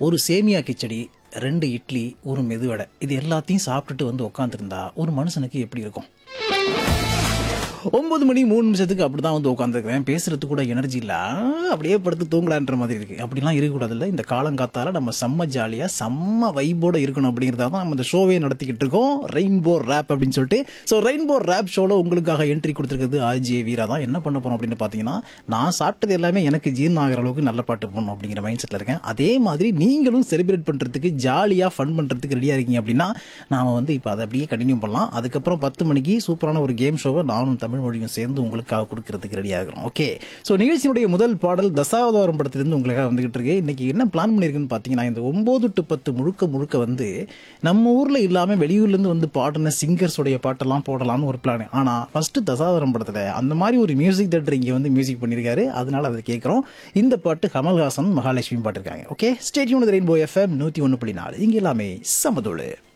ஒரு சேமியா கிச்சடி ரெண்டு இட்லி ஒரு மெதுவடை இது எல்லாத்தையும் சாப்பிட்டுட்டு வந்து உட்காந்துருந்தா ஒரு மனுஷனுக்கு எப்படி இருக்கும் ஒன்பது மணி மூணு நிமிஷத்துக்கு அப்படி தான் வந்து உட்காந்துருக்கிறேன் பேசுறதுக்கு கூட எனர்ஜி இல்லை அப்படியே படுத்து தூங்கலான்ற மாதிரி இருக்கு அப்படிலாம் இருக்கக்கூடாதுல்ல இந்த காலங்காத்தால நம்ம செம்ம ஜாலியாக செம்ம வைப்போட இருக்கணும் அப்படிங்கிறதா தான் நம்ம இந்த ஷோவே நடத்திக்கிட்டு இருக்கோம் ரெயின்போ ரேப் அப்படின்னு சொல்லிட்டு ஸோ ரெயின்போ ரேப் ஷோவில் உங்களுக்காக என்ட்ரி கொடுத்துருக்கிறது ஆர்ஜே வீரா தான் என்ன பண்ண போறோம் அப்படின்னு பார்த்தீங்கன்னா நான் சாப்பிட்டது எல்லாமே எனக்கு ஜீரணம் ஆகிற அளவுக்கு நல்ல பாட்டு போடணும் அப்படிங்கிற மைண்ட் செட்டில் இருக்கேன் அதே மாதிரி நீங்களும் செலிப்ரேட் பண்ணுறதுக்கு ஜாலியாக ஃபன் பண்ணுறதுக்கு ரெடியாக இருக்கீங்க அப்படின்னா நாம வந்து இப்போ அதை அப்படியே கண்டினியூ பண்ணலாம் அதுக்கப்புறம் பத்து மணிக்கு சூப்பரான ஒரு கேம் ஷோவை நானும் தமிழ் மொழியும் சேர்ந்து உங்களுக்காக கொடுக்கறதுக்கு ரெடி ஆகிறோம் ஓகே ஸோ நிகழ்ச்சியினுடைய முதல் பாடல் தசாவதாரம் படத்திலிருந்து உங்களுக்காக வந்துகிட்டு இருக்கு இன்னைக்கு என்ன பிளான் பண்ணியிருக்குன்னு பார்த்தீங்கன்னா இந்த ஒம்பது டு பத்து முழுக்க முழுக்க வந்து நம்ம ஊரில் இல்லாமல் வெளியூர்லேருந்து வந்து பாடின சிங்கர்ஸோடைய பாட்டெல்லாம் போடலாம்னு ஒரு பிளான் ஆனால் ஃபர்ஸ்ட் தசாவதாரம் படத்தில் அந்த மாதிரி ஒரு மியூசிக் தேட்டர் இங்கே வந்து மியூசிக் பண்ணியிருக்காரு அதனால அதை கேட்குறோம் இந்த பாட்டு கமல்ஹாசன் மகாலட்சுமி பாட்டு இருக்காங்க ஓகே ஸ்டேட்யூன் ரெயின்போ எஃப்எம் நூற்றி ஒன்று புள்ளி நாலு இங்கே எல்லாமே சமதோடு